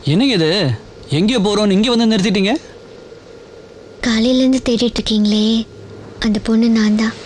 என்னங்க இது எங்கே போகிறோன்னு இங்கே வந்து நிறுத்திட்டீங்க காலையிலேருந்து தேடிட்டு இருக்கீங்களே அந்த பொண்ணு நான் தான்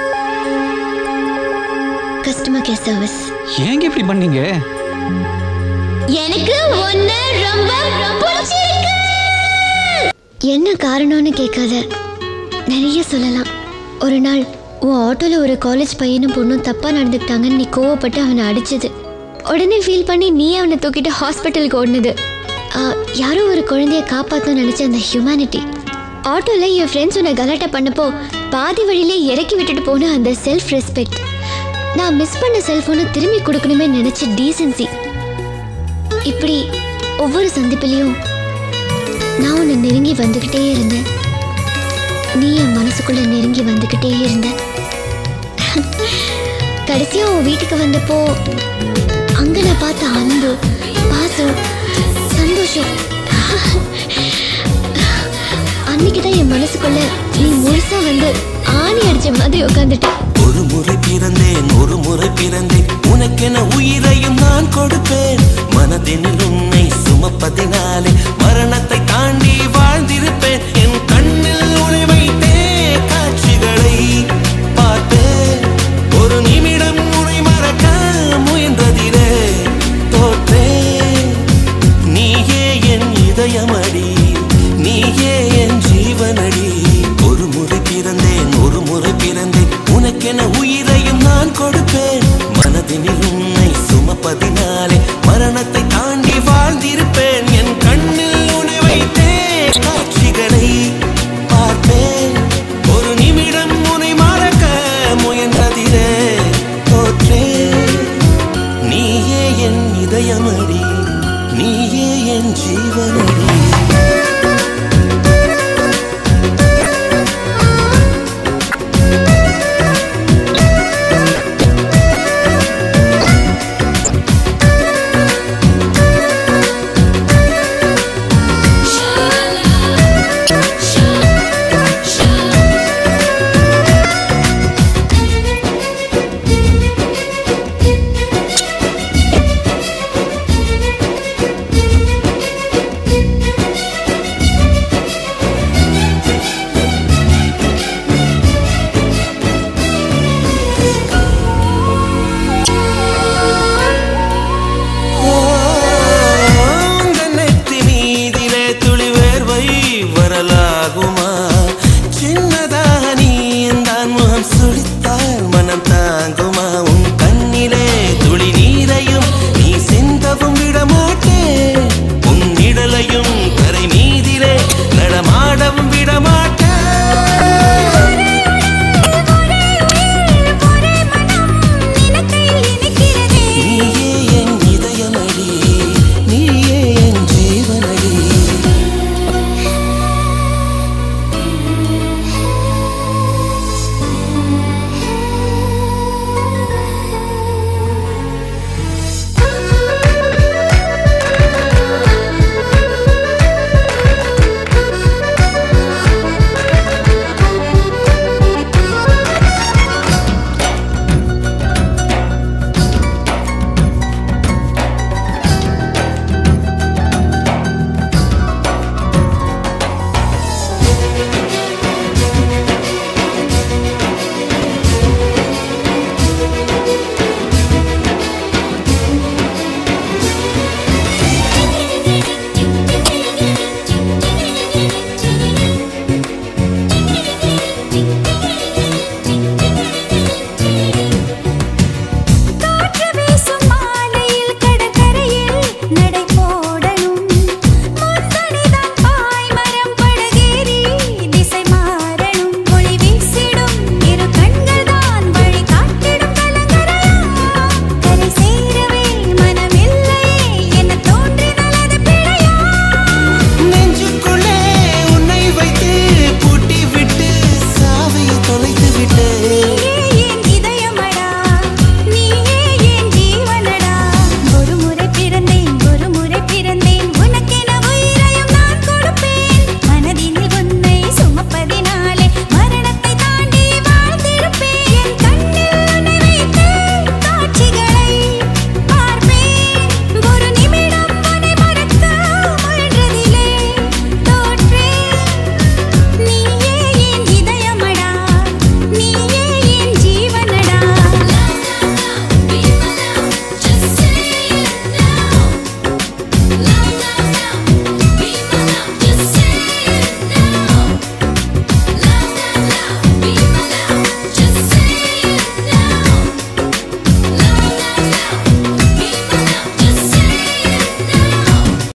கஸ்டமர் கேர் சர்வீஸ் ஏங்க இப்படி பண்ணீங்க எனக்கு ஒன்னு ரொம்ப பிடிச்சிருக்கு என்ன காரணம்னு கேட்காத நிறைய சொல்லலாம் ஒரு நாள் உன் ஆட்டோல ஒரு காலேஜ் பையனும் பொண்ணும் தப்பா நடந்துக்கிட்டாங்கன்னு நீ கோவப்பட்டு அவனை அடிச்சது உடனே ஃபீல் பண்ணி நீ அவனை தூக்கிட்டு ஹாஸ்பிட்டலுக்கு ஓடுனது ஆ, யாரோ ஒரு குழந்தைய காப்பாற்றணும்னு நினைச்ச அந்த ஹியூமனிட்டி ஆட்டோல என் ஃப்ரெண்ட்ஸ் உன்னை கலாட்டா பண்ணப்போ பாதி வழியிலே இறக்கி விட்டுட்டு போன அந்த செல்ஃப் ரெஸ்பெக்ட் நான் மிஸ் பண்ண செல்போனை திரும்பி கொடுக்கணுமே நினைச்ச டீசென்சி இப்படி ஒவ்வொரு சந்திப்பிலையும் நான் உன்னை நெருங்கி வந்துக்கிட்டே இருந்தேன் நீ என் மனசுக்குள்ள நெருங்கி வந்துக்கிட்டே இருந்த கடைசியா உன் வீட்டுக்கு வந்தப்போ அங்க நான் பார்த்த அன்பு பாசம் சந்தோஷம் அன்னைக்கு தான் என் மனசுக்குள்ள நீ முழுசா வந்து ஆணி அடிச்ச மாதிரி உட்காந்துட்ட ஒரு முறை பிறந்தேன் ஒரு முறை பிறந்தேன் உனக்கென உயிரையும் நான் கொடுப்பேன் மனதினில் உன்னை சுமப்பதினாலே மரணத்தை தாண்டி வாழ்ந்திருப்பேன் என் கண்ணில் உனை வைத்தே காட்சிகளை பார்த்தேன் ஒரு நிமிடம் உனை மறக்க முயன்றதிலே தோற்றேன் நீயே என் இதயமடி நீயே என் ஜீவனடி ஒரு முறை பிறந்தேன் ஒரு முறை பிறந்தேன் உனக்கென உயிரையும் நான் கொடுப்பேன் மனதினில் உன்னை சுமப்பதினாலே மரணத்தை தாண்டி வாழ்ந்திருப்பேன் என் கண்ணில் உன்னை வைத்தே காட்சிகளை பார்ப்பேன் ஒரு நிமிடம் உன்னை மறக்க முயன்றதிலே தோற்றேன் நீயே என் இதயமடி நீயே என் ஜீவனடி